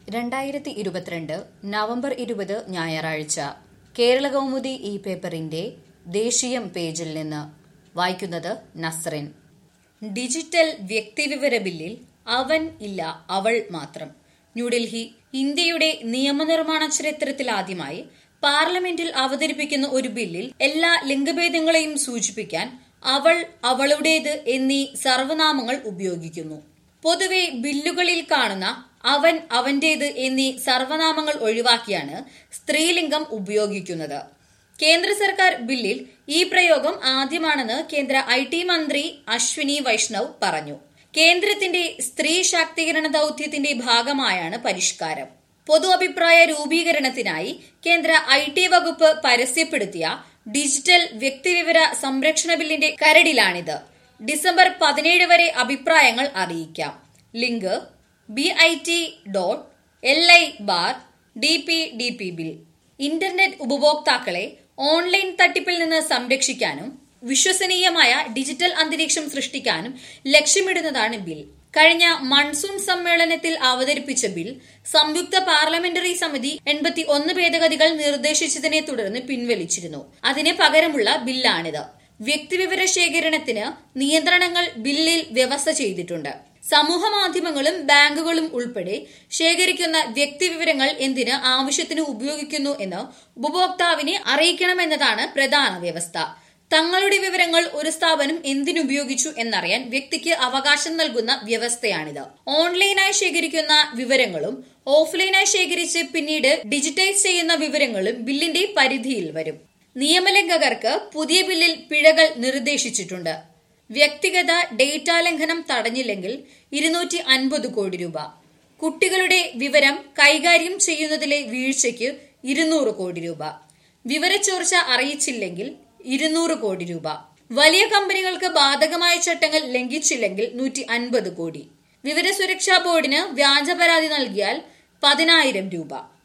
രണ്ടായിരത്തി ഇരുപത്തിരണ്ട് നവംബർ ഇരുപത് ഞായറാഴ്ച കേരള കൗമുദി ഈ പേപ്പറിന്റെ ദേശീയം പേജിൽ നിന്ന് വായിക്കുന്നത് നസ്റിൻ ഡിജിറ്റൽ വ്യക്തിവിവര ബില്ലിൽ അവൻ ഇല്ല അവൾ മാത്രം ന്യൂഡൽഹി ഇന്ത്യയുടെ നിയമനിർമ്മാണ ചരിത്രത്തിലാദ്യമായി പാർലമെന്റിൽ അവതരിപ്പിക്കുന്ന ഒരു ബില്ലിൽ എല്ലാ ലിംഗഭേദങ്ങളെയും സൂചിപ്പിക്കാൻ അവൾ അവളുടേത് എന്നീ സർവനാമങ്ങൾ ഉപയോഗിക്കുന്നു പൊതുവെ ബില്ലുകളിൽ കാണുന്ന അവൻ അവന്റേത് എന്നീ സർവനാമങ്ങൾ ഒഴിവാക്കിയാണ് സ്ത്രീലിംഗം ഉപയോഗിക്കുന്നത് കേന്ദ്ര സർക്കാർ ബില്ലിൽ ഈ പ്രയോഗം ആദ്യമാണെന്ന് കേന്ദ്ര ഐ ടി മന്ത്രി അശ്വിനി വൈഷ്ണവ് പറഞ്ഞു കേന്ദ്രത്തിന്റെ സ്ത്രീ ശാക്തീകരണ ദൌത്യത്തിന്റെ ഭാഗമായാണ് പരിഷ്കാരം പൊതു അഭിപ്രായ രൂപീകരണത്തിനായി കേന്ദ്ര ഐ ടി വകുപ്പ് പരസ്യപ്പെടുത്തിയ ഡിജിറ്റൽ വ്യക്തിവിവര സംരക്ഷണ ബില്ലിന്റെ കരടിലാണിത് ഡിസംബർ പതിനേഴ് വരെ അഭിപ്രായങ്ങൾ അറിയിക്കാം link B I T dot L I bar D P D P bill internet ഉപഭോക്താക്കളെ ഓൺലൈൻ തട്ടിപ്പിൽ നിന്ന് സംരക്ഷിക്കാനും വിശ്വസനീയമായ ഡിജിറ്റൽ അന്തരീക്ഷം സൃഷ്ടിക്കാനും ലക്ഷ്യമിടുന്നതാണ് ബിൽ കഴിഞ്ഞ മൺസൂൺ സമ്മേളനത്തിൽ അവതരിപ്പിച്ച ബിൽ സംയുക്ത പാർലമെന്ററി സമിതി എൺപത്തി ഒന്ന് ഭേദഗതികൾ നിർദ്ദേശിച്ചതിനെ തുടർന്ന് പിൻവലിച്ചിരുന്നു അതിന് പകരമുള്ള ബില്ലാണിത് വ്യക്തിവിവര ശേഖരണത്തിന് നിയന്ത്രണങ്ങൾ ബില്ലിൽ വ്യവസ്ഥ ചെയ്തിട്ടുണ്ട് സമൂഹ മാധ്യമങ്ങളും ബാങ്കുകളും ഉൾപ്പെടെ ശേഖരിക്കുന്ന വ്യക്തിവിവരങ്ങൾ എന്തിന് ആവശ്യത്തിന് ഉപയോഗിക്കുന്നു എന്ന് ഉപഭോക്താവിനെ അറിയിക്കണമെന്നതാണ് പ്രധാന വ്യവസ്ഥ തങ്ങളുടെ വിവരങ്ങൾ ഒരു സ്ഥാപനം എന്തിനുപയോഗിച്ചു എന്നറിയാൻ വ്യക്തിക്ക് അവകാശം നൽകുന്ന വ്യവസ്ഥയാണിത് ഓൺലൈനായി ശേഖരിക്കുന്ന വിവരങ്ങളും ഓഫ്ലൈനായി ശേഖരിച്ച് പിന്നീട് ഡിജിറ്റൈസ് ചെയ്യുന്ന വിവരങ്ങളും ബില്ലിന്റെ പരിധിയിൽ വരും നിയമലംഘകർക്ക് പുതിയ ബില്ലിൽ പിഴകൾ നിർദ്ദേശിച്ചിട്ടുണ്ട് വ്യക്തിഗത ഡേറ്റാ ലംഘനം തടഞ്ഞില്ലെങ്കിൽ ഇരുന്നൂറ്റി അൻപത് കോടി രൂപ കുട്ടികളുടെ വിവരം കൈകാര്യം ചെയ്യുന്നതിലെ വീഴ്ചയ്ക്ക് ഇരുന്നൂറ് കോടി രൂപ വിവരച്ചോർച്ച അറിയിച്ചില്ലെങ്കിൽ ഇരുന്നൂറ് കോടി രൂപ വലിയ കമ്പനികൾക്ക് ബാധകമായ ചട്ടങ്ങൾ ലംഘിച്ചില്ലെങ്കിൽ നൂറ്റി അൻപത് കോടി വിവരസുരക്ഷാ ബോർഡിന് വ്യാജ പരാതി നൽകിയാൽ പതിനായിരം രൂപ